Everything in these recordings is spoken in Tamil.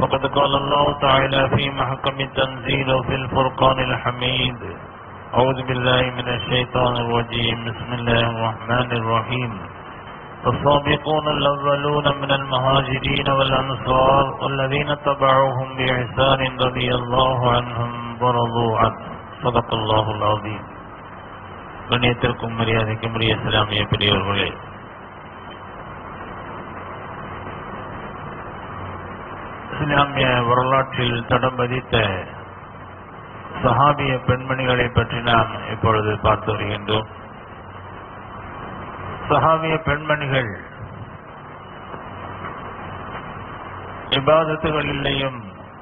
فقد قال الله تعالى في محكم التنزيل وفي الفرقان الحميد أعوذ بالله من الشيطان الرجيم بسم الله الرحمن الرحيم السابقون الأولون من المهاجرين والأنصار والذين تبعوهم بإحسان رضي الله عنهم ورضوا عنه صدق الله العظيم கண்ணியத்திற்கும் மரியாதைக்கும் உரிய இஸ்லாமிய பெரியவர்களே இஸ்லாமிய வரலாற்றில் தடம் பதித்த சஹாபிய பெண்மணிகளை பற்றி நாம் இப்பொழுது பார்த்து வருகின்றோம் சஹாபிய பெண்மணிகள் இபாதத்துகளிலேயும்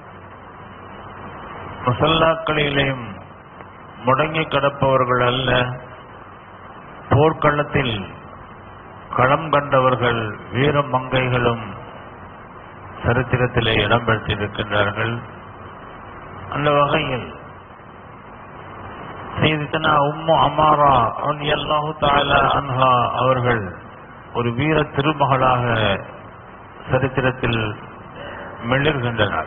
முசல்லாக்களிலேயும் முடங்கி கிடப்பவர்கள் அல்ல போர்க்களத்தில் களம் கண்டவர்கள் வீர மங்கைகளும் சரித்திரத்திலே இடம்பெற்றிருக்கின்றார்கள் அந்த வகையில் செய்தித்தனா உம்மு அமாரா அல்லாஹு தாலா அன்ஹா அவர்கள் ஒரு வீர திருமகளாக சரித்திரத்தில் மிளர்கின்றனர்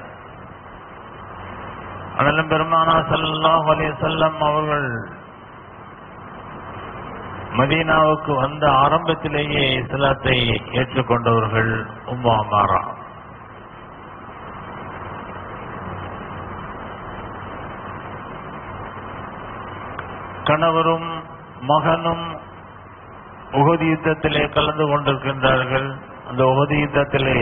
அதலும் பெருமானா சல்லாஹ் அலி செல்லம் அவர்கள் மதீனாவுக்கு வந்த ஆரம்பத்திலேயே இஸ்லாத்தை ஏற்றுக்கொண்டவர்கள் உம்மு அமாரா கணவரும் மகனும் உகதி யுத்தத்திலே கலந்து கொண்டிருக்கின்றார்கள் அந்த உகதி யுத்தத்திலே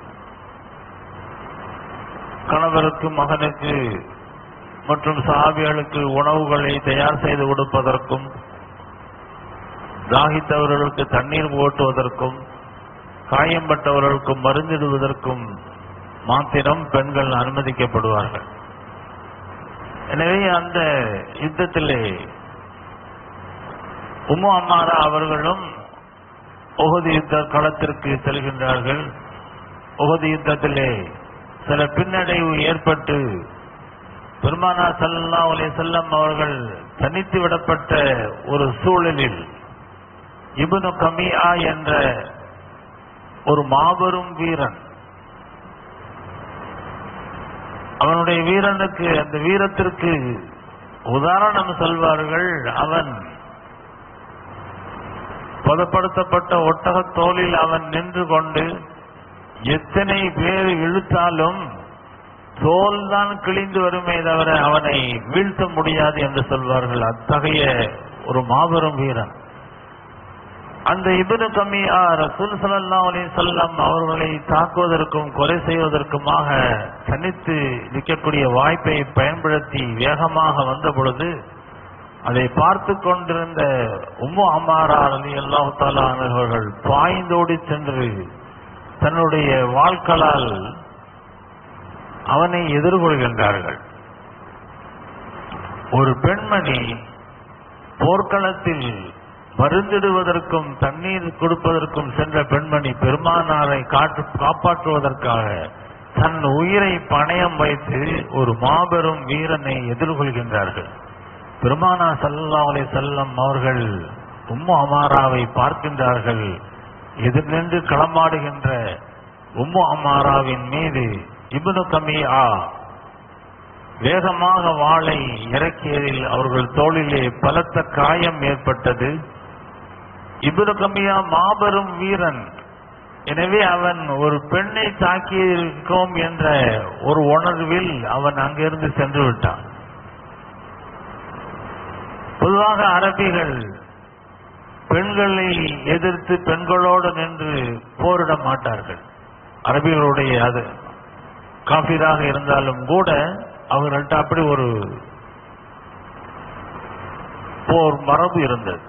கணவருக்கு மகனுக்கு மற்றும் சாபிகளுக்கு உணவுகளை தயார் செய்து கொடுப்பதற்கும் தாகித்தவர்களுக்கு தண்ணீர் ஓட்டுவதற்கும் காயம்பட்டவர்களுக்கு மருந்திடுவதற்கும் மாத்திரம் பெண்கள் அனுமதிக்கப்படுவார்கள் எனவே அந்த யுத்தத்திலே உம்மு அம்மாரா அவர்களும் உகது யுத்த களத்திற்கு செல்கின்றார்கள் உகது யுத்தத்திலே சில பின்னடைவு ஏற்பட்டு பெருமானா சல்லா அலே செல்லம் அவர்கள் தனித்து விடப்பட்ட ஒரு சூழலில் இபுனு கமியா என்ற ஒரு மாபெரும் வீரன் அவனுடைய வீரனுக்கு அந்த வீரத்திற்கு உதாரணம் சொல்வார்கள் அவன் பதப்படுத்தப்பட்ட ஒட்டக தோளில் அவன் நின்று கொண்டு எத்தனை பேர் இழுத்தாலும் தோல் தான் கிழிந்து வருமே தவிர அவனை வீழ்த்த முடியாது என்று சொல்வார்கள் அத்தகைய ஒரு மாபெரும் வீரன் அந்த இபனு கமியா ரசூல் சல்லா அலி சொல்லம் அவர்களை தாக்குவதற்கும் கொலை செய்வதற்குமாக தனித்து நிற்கக்கூடிய வாய்ப்பை பயன்படுத்தி வேகமாக வந்த பொழுது அதை பார்த்து கொண்டிருந்த உம்மு அம்மாரா அலி அல்லாஹு அவர்கள் பாய்ந்தோடி சென்று தன்னுடைய வாழ்க்களால் அவனை எதிர்கொள்கின்றார்கள் ஒரு பெண்மணி போர்க்களத்தில் மருந்திடுவதற்கும் தண்ணீர் கொடுப்பதற்கும் சென்ற பெண்மணி பெருமானாரை காட்டு காப்பாற்றுவதற்காக தன் உயிரை பணயம் வைத்து ஒரு மாபெரும் வீரனை எதிர்கொள்கின்றார்கள் பெருமானா சல்லா அலை செல்லம் அவர்கள் உம்மு அமாராவை பார்க்கின்றார்கள் எதிர் நின்று களமாடுகின்ற உம்மு அமாராவின் மீது இபுனு கமியா வேகமாக வாளை இறக்கியதில் அவர்கள் தோளிலே பலத்த காயம் ஏற்பட்டது இபுனு கமியா மாபெரும் வீரன் எனவே அவன் ஒரு பெண்ணை தாக்கியிருக்கோம் என்ற ஒரு உணர்வில் அவன் அங்கிருந்து சென்று விட்டான் பொதுவாக அரபிகள் பெண்களை எதிர்த்து பெண்களோடு நின்று போரிட மாட்டார்கள் அரபிகளுடைய அது காபீராக இருந்தாலும் கூட அவர்கள்ட்ட அப்படி ஒரு போர் மரபு இருந்தது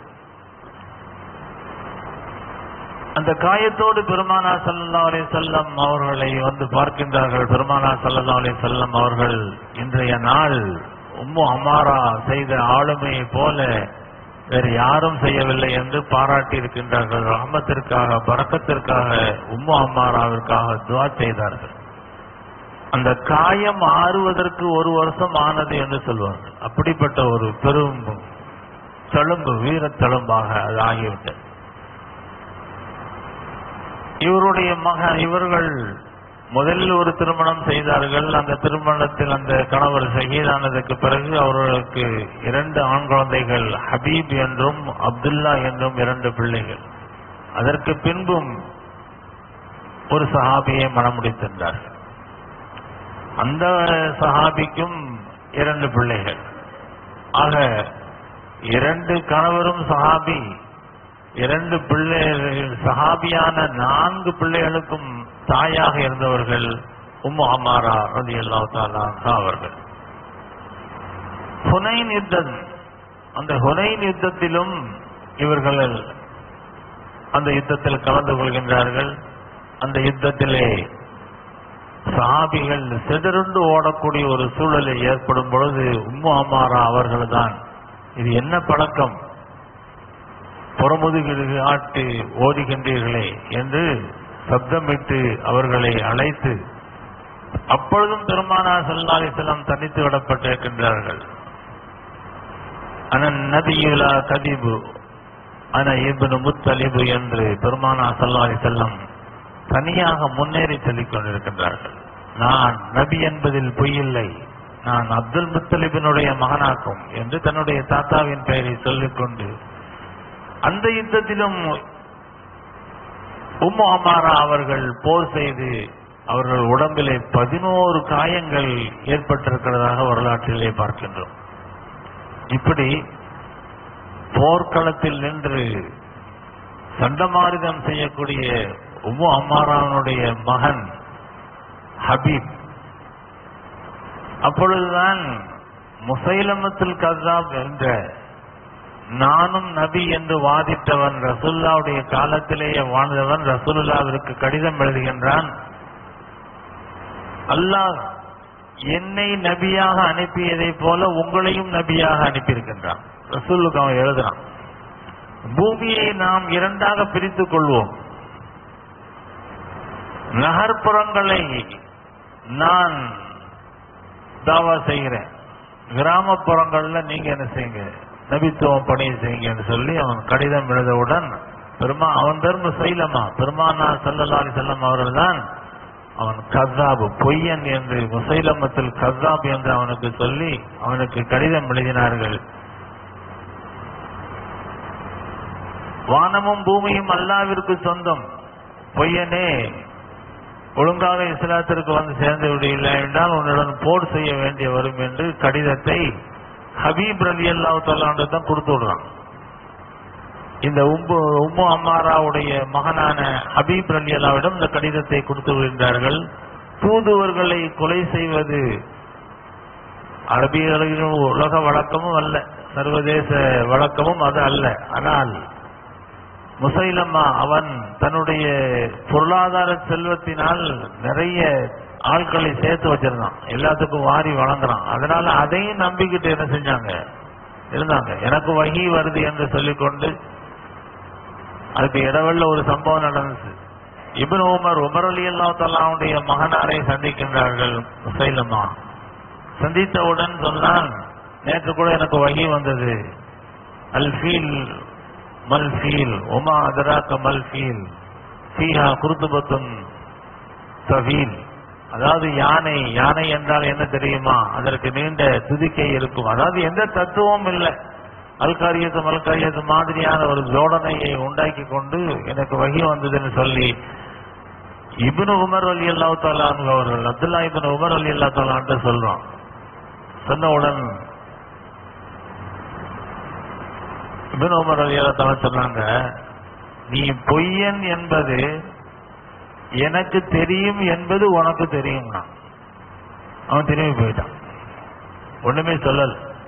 அந்த காயத்தோடு பெருமானா சல்லா அலே செல்லம் அவர்களை வந்து பார்க்கின்றார்கள் பெருமானா சல்லா அலே செல்லம் அவர்கள் இன்றைய நாள் உம்மு அமாரா செய்த ஆளுமையை போல வேறு யாரும் செய்யவில்லை என்று பாராட்டி இருக்கின்றார்கள் ரஹமத்திற்காக பறக்கத்திற்காக உம்மு அம்மாராவிற்காக துவா செய்தார்கள் அந்த காயம் ஆறுவதற்கு ஒரு வருஷம் ஆனது என்று சொல்வார்கள் அப்படிப்பட்ட ஒரு பெரும் தழும்பு வீர தழும்பாக அது ஆகிவிட்டது இவருடைய மகன் இவர்கள் முதலில் ஒரு திருமணம் செய்தார்கள் அந்த திருமணத்தில் அந்த கணவர் ஷஹீதானதுக்கு பிறகு அவர்களுக்கு இரண்டு ஆண் குழந்தைகள் ஹபீப் என்றும் அப்துல்லா என்றும் இரண்டு பிள்ளைகள் அதற்கு பின்பும் ஒரு சஹாபியை மணமுடித்திருந்தார்கள் அந்த சஹாபிக்கும் இரண்டு பிள்ளைகள் ஆக இரண்டு கணவரும் சஹாபி இரண்டு பிள்ளைகள் சஹாபியான நான்கு பிள்ளைகளுக்கும் தாயாக இருந்தவர்கள் உம்மு அமாரா ரதி அல்லா அவர்கள் ஹுனைன் யுத்தம் அந்த ஹுனைன் யுத்தத்திலும் இவர்கள் அந்த யுத்தத்தில் கலந்து கொள்கின்றார்கள் அந்த யுத்தத்திலே சஹாபிகள் சிதறுண்டு ஓடக்கூடிய ஒரு சூழலை ஏற்படும் பொழுது உம்மு அமாரா அவர்கள்தான் இது என்ன பழக்கம் புறமுதுகிற்கு ஆட்டு ஓடுகின்றீர்களே என்று சப்தமிட்டு அவர்களை அழைத்து அப்பொழுதும் பெருமானார் ஸல்லல்லாஹு அலைஹி வஸல்லம் தனித்து விடப்பட்டிருக்கின்றார்கள் அனன் நபியுலா கதிபு அன இப்னு முத்தலிபு என்று பெருமானா ஸல்லல்லாஹு அலைஹி வஸல்லம் தனியாக முன்னேறி சொல்லிக் கொண்டிருக்கின்றார்கள் நான் நபி என்பதில் பொய்யில்லை நான் அப்துல் முத்தலிபினுடைய மகனாக்கும் என்று தன்னுடைய தாத்தாவின் பெயரை சொல்லிக்கொண்டு அந்த யுத்தத்திலும் உம்மு அமாரா அவர்கள் போர் செய்து அவர்கள் உடம்பிலே பதினோரு காயங்கள் ஏற்பட்டிருக்கிறதாக வரலாற்றிலே பார்க்கின்றோம் இப்படி போர்க்களத்தில் நின்று சண்டமாரிதம் செய்யக்கூடிய உம்மு அம்மாரானுடைய மகன் ஹபீப் அப்பொழுதுதான் முசைலமத்துல் கசாப் என்ற நானும் நபி என்று வாதிட்டவன் ரசூல்லாவுடைய காலத்திலேயே வாழ்ந்தவன் ரசூலுல்லாவிற்கு கடிதம் எழுதுகின்றான் அல்லாஹ் என்னை நபியாக அனுப்பியதை போல உங்களையும் நபியாக அனுப்பியிருக்கின்றான் ரசூலுக்கு அவன் எழுதுறான் பூமியை நாம் இரண்டாக பிரித்துக் கொள்வோம் நகர்ப்புறங்களை நான் தாவா செய்கிறேன் கிராமப்புறங்கள்ல நீங்க என்ன செய்யுங்க நபித்துவம் பணி செய்யுங்கன்னு சொல்லி அவன் கடிதம் எழுதவுடன் பெருமா அவன் தர்ம சைலமா பெருமானா சல்லல்லாஹு செல்லம் அவர்கள் தான் அவன் கசாபு பொய்யன் என்று முசைலமத்தில் கசாப் என்று அவனுக்கு சொல்லி அவனுக்கு கடிதம் எழுதினார்கள் வானமும் பூமியும் அல்லாவிற்கு சொந்தம் பொய்யனே ஒழுங்காக இஸ்லாத்திற்கு வந்து சேர்ந்து விடவில்லை என்றால் உன்னுடன் போர் செய்ய வேண்டிய வரும் என்று கடிதத்தை ஹபீப் ரலி அல்லாஹ் தலாண்டு தான் கொடுத்து விடுறான் இந்த உம்பு உம்மு அம்மாராவுடைய மகனான ஹபீப் ரலி அல்லாவிடம் இந்த கடிதத்தை கொடுத்து விடுகின்றார்கள் தூதுவர்களை கொலை செய்வது அரபியர்களின் உலக வழக்கமும் அல்ல சர்வதேச வழக்கமும் அது அல்ல ஆனால் முசைலம்மா அவன் தன்னுடைய பொருளாதார செல்வத்தினால் நிறைய ஆட்களை சேர்த்து வச்சிருந்தான் எல்லாத்துக்கும் வாரி வழங்குறான் அதனால அதையும் நம்பிக்கிட்டு என்ன செஞ்சாங்க இருந்தாங்க எனக்கு வகி வருது என்று சொல்லிக்கொண்டு அதுக்கு இடவெள்ள ஒரு சம்பவம் நடந்துச்சு இப்னு உமர் உமர் அலி அல்லா தலாவுடைய மகனாரை சந்திக்கின்றார்கள் முசைலம்மா சந்தித்தவுடன் சொன்னான் நேற்று கூட எனக்கு வகி வந்தது அல்ஃபீல் மல்ஃபீல் உமா அதராக்க மல்ஃபீல் ஃபீஹா குருத்துபத்தும் தவீல் அதாவது யானை யானை என்றால் என்ன தெரியுமா அதற்கு நீண்ட துதிக்கை இருக்கும் அதாவது எந்த தத்துவமும் இல்லை அல்காரியத்து மல்காரியத்து மாதிரியான ஒரு ஜோடனையை உண்டாக்கி கொண்டு எனக்கு வகி வந்ததுன்னு சொல்லி இப்னு உமர் அலி அல்லாஹ் தாலான் அவர்கள் அப்துல்லா இப்னு உமர் அலி அல்லா தாலான்ட்டு சொல்றோம் சொன்னவுடன் இப்னு உமர் அலி அல்லா தாலா சொன்னாங்க நீ பொய்யன் என்பது எனக்கு தெரியும் என்பது உனக்கு தெரியும்னா அவன் திரும்பி போயிட்டான் ஒண்ணுமே சொல்லல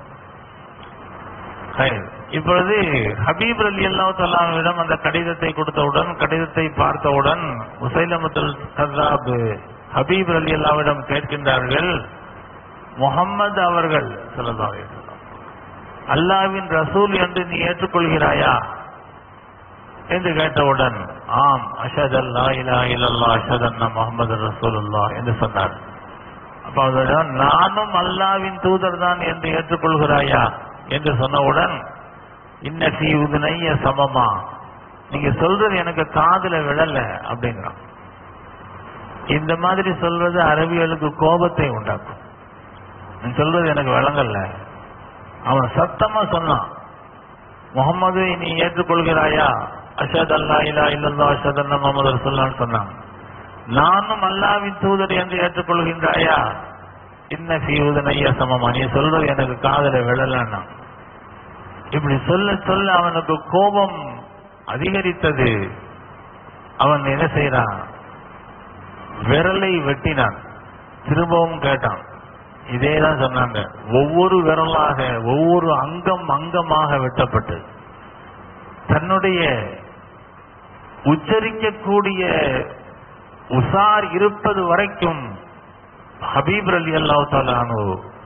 ஹைர். இப்பொழுது ஹபீப் அலி அல்லா தலாமிடம் அந்த கடிதத்தை கொடுத்தவுடன் கடிதத்தை பார்த்தவுடன் முசைலமத்துல் கசாப் ஹபீப் அலி அல்லாவிடம் கேட்கின்றார்கள் முகம்மது அவர்கள் ஸல்லல்லாஹு அலைஹி வஸல்லம், அல்லாவின் ரசூல் என்று நீ ஏற்றுக்கொள்கிறாயா என்று கேட்டவுடன் ஆம் அஷத் அல்லா இலா இல்லல்லா அஷத் அண்ணா முகமது ரசூலுல்லா என்று சொன்னார் அப்ப அவர்களிடம் நானும் அல்லாவின் தூதர் தான் என்று ஏற்றுக்கொள்கிறாயா என்று சொன்னவுடன் இன்னசி உதுனைய சமமா நீங்க சொல்றது எனக்கு காதுல விழல அப்படிங்கிறான் இந்த மாதிரி சொல்றது அரபியலுக்கு கோபத்தை உண்டாக்கும் நீ சொல்றது எனக்கு விளங்கல அவன் சத்தமா சொன்னான் முகமது நீ ஏற்றுக்கொள்கிறாயா அஷத் அல்லா இல்லா இல்லல்லா அஷத் அல்லா முகமது ரசூல்லான்னு சொன்னான் நானும் அல்லாவின் தூதர் என்று ஏற்றுக்கொள்கின்றாயா இன்ன ஃபீவுதனைய சமமா நீ சொல்றது எனக்கு காதல விழலன்னா இப்படி சொல்ல சொல்ல அவனுக்கு கோபம் அதிகரித்தது அவன் என்ன செய்யறான் விரலை வெட்டினான் திரும்பவும் கேட்டான் இதே தான் சொன்னாங்க ஒவ்வொரு விரலாக ஒவ்வொரு அங்கம் அங்கமாக வெட்டப்பட்டு தன்னுடைய உச்சரிக்கக்கூடிய உசார் இருப்பது வரைக்கும் ஹபீப் அலி அல்லாஹாலு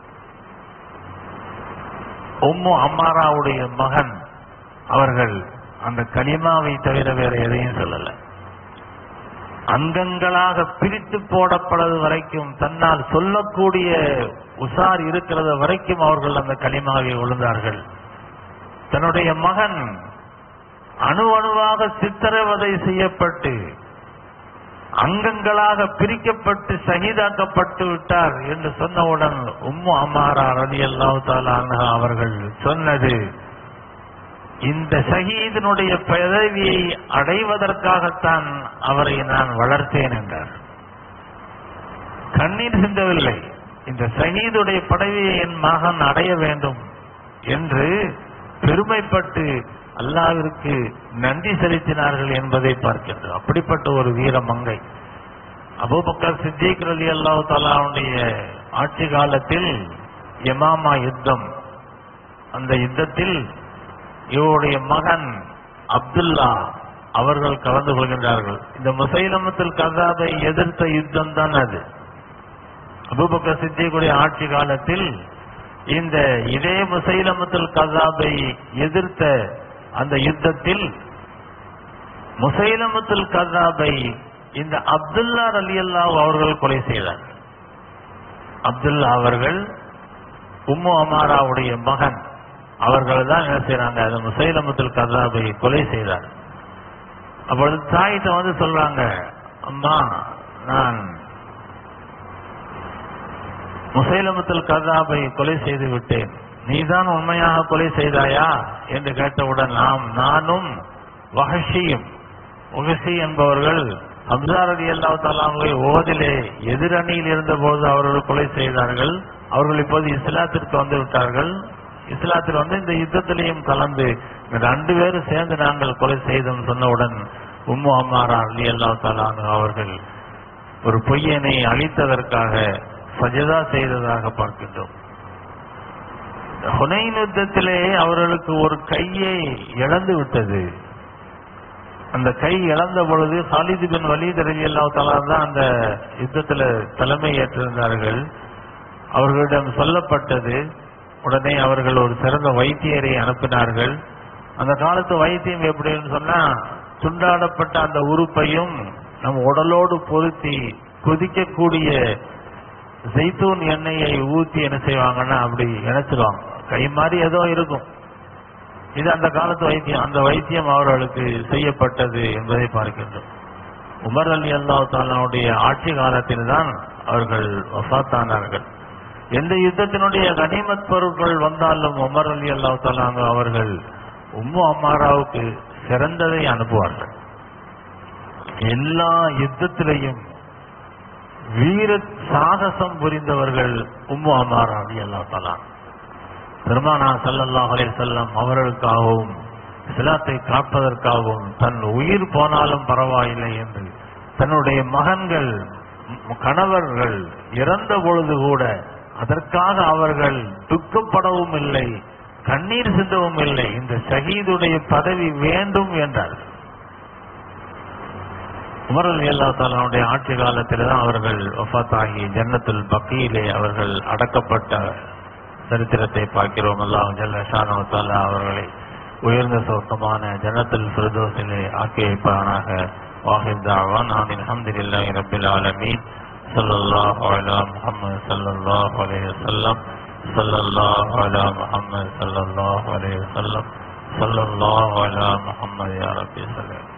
உம்மு அம்மாராவுடைய மகன் அவர்கள் அந்த கலிமாவை தவிர வேற எதையும் சொல்லல அங்கங்களாக பிரித்து போடப்பட்டது வரைக்கும் தன்னால் சொல்லக்கூடிய உசார் இருக்கிறது வரைக்கும் அவர்கள் அந்த களிமாவை விழுந்தார்கள் தன்னுடைய மகன் அணு அணுவாக சித்திரவதை செய்யப்பட்டு அங்கங்களாக பிரிக்கப்பட்டு சகிதாக்கப்பட்டு விட்டார் என்று சொன்னவுடன் உம்மு அம்மாரா ரதி அல்லாஹு அவர்கள் சொன்னது இந்த ஷஹீதனுடைய பதவியை அடைவதற்காகத்தான் அவரை நான் வளர்த்தேன் என்றார் கண்ணீர் சிந்தவில்லை இந்த ஷஹீதுடைய பதவியை என் மகன் அடைய வேண்டும் என்று பெருமைப்பட்டு அல்லாவிற்கு நன்றி செலுத்தினார்கள் என்பதை பார்க்கின்றோம் அப்படிப்பட்ட ஒரு வீர மங்கை அபூபக்கர் சித்திக் அலி அல்லாஹு தாலாவுடைய ஆட்சி காலத்தில் யமாமா யுத்தம் அந்த யுத்தத்தில் இவருடைய மகன் அப்துல்லா அவர்கள் கலந்து கொள்கின்றார்கள் இந்த முசைலமத்தில் கதாபை எதிர்த்த யுத்தம் தான் அது அபூபக்கர் சித்திக்குடைய ஆட்சி காலத்தில் இந்த இதே முசைலமத்தில் கதாபை எதிர்த்த அந்த யுத்தத்தில் முசைலமத்துல் கதாபை இந்த அப்துல்லா அலி அல்லாஹ் அவர்கள் கொலை செய்தார் அப்துல்லா அவர்கள் உம்மு அமாராவுடைய மகன் அவர்கள் தான் என்ன செய்யறாங்க அந்த முசைலமத்துல் கதாபை கொலை செய்தார் அப்பொழுது தாயிட்ட வந்து சொல்றாங்க அம்மா நான் முசைலமத்துல் கதாபை கொலை செய்து விட்டேன் நீதான் உண்மையாக கொலை செய்தாயா என்று கேட்டவுடன் நாம் நானும் வகஷியும் வகஷி என்பவர்கள் ஹம்சார் அலி அல்லா தலாமை ஓதிலே எதிரணியில் இருந்தபோது அவர்கள் கொலை செய்தார்கள் அவர்கள் இப்போது இஸ்லாத்திற்கு வந்து விட்டார்கள் இஸ்லாத்தில் வந்து இந்த யுத்தத்திலையும் கலந்து இந்த ரெண்டு பேரும் சேர்ந்து நாங்கள் கொலை செய்தோம் சொன்னவுடன் உம்மு அம்மாரா அலி அல்லா தலானு அவர்கள் ஒரு பொய்யனை அழித்ததற்காக சஜதா செய்ததாக பார்க்கின்றோம் ஹுனைன் யுத்தத்திலே அவர்களுக்கு ஒரு கையை இழந்து விட்டது அந்த கை இழந்த பொழுது ஹாலிது பின் வலீத் ரலி அல்லா தான் அந்த யுத்தத்தில் தலைமை ஏற்றிருந்தார்கள் அவர்களிடம் சொல்லப்பட்டது உடனே அவர்கள் ஒரு சிறந்த வைத்தியரை அனுப்பினார்கள் அந்த காலத்து வைத்தியம் எப்படின்னு சொன்னா துண்டாடப்பட்ட அந்த உறுப்பையும் நம் உடலோடு பொருத்தி கொதிக்கக்கூடிய ஜெய்தூன் எண்ணெயை ஊத்தி என்ன செய்வாங்கன்னா அப்படி இணைச்சிருவாங்க கை மாதிரி ஏதோ இருக்கும் இது அந்த காலத்து வைத்தியம் அந்த வைத்தியம் அவர்களுக்கு செய்யப்பட்டது என்பதை பார்க்கின்றோம் உமர் அலி அல்லா தாலாவுடைய ஆட்சி காலத்தில் தான் அவர்கள் வஃத்தானார்கள் எந்த யுத்தத்தினுடைய கனிமத் பொருட்கள் வந்தாலும் உமர் அலி அல்லா தாலாங்க அவர்கள் உம்மு அம்மாராவுக்கு சிறந்ததை அனுப்புவார்கள் எல்லா யுத்தத்திலையும் வீர சாகசம் புரிந்தவர்கள் உம்மு அமாரா அலி அல்லா தலா பெருமானா சல்லல்லாஹ் அலைஹி செல்லம் அவர்களுக்காகவும் இஸ்லாத்தை காப்பதற்காகவும் தன் உயிர் போனாலும் பரவாயில்லை என்று தன்னுடைய மகன்கள் ம், கணவர்கள் இறந்த பொழுது கூட அதற்காக அவர்கள் துக்கப்படவும் இல்லை கண்ணீர் சிந்தவும் இல்லை இந்த ஷஹீதுடைய பதவி வேண்டும் என்றார்கள் உமர் அலி அல்லா தாலாவுடைய ஆட்சி காலத்தில் தான் அவர்கள் ஒஃபாத்தாகி ஜன்னத்துல் பக்கியிலே அவர்கள் அடக்கப்பட்ட சரித்திரத்தை பார்க்கிறோம் அல்லாஹ் ஜல்ல ஷானோ தாலா அவர்களை உயர்ந்த சொர்க்கமான ஜன்னத்துல் ஃபிர்தோஸிலே ஆக்கி வைப்பானாக வாஹித் தாவான் நான் அல்ஹம்துலில்லாஹி ரப்பில் ஆலமீன் ஸல்லல்லாஹு அலா முஹம்மது ஸல்லல்லாஹு அலைஹி வஸல்லம் ஸல்லல்லாஹு அலா முஹம்மது ஸல்லல்லாஹு அலைஹி வஸல்லம் ஸல்லல்லாஹு அலா முஹம்மது யா ரப்பி ஸல்லல்லாஹு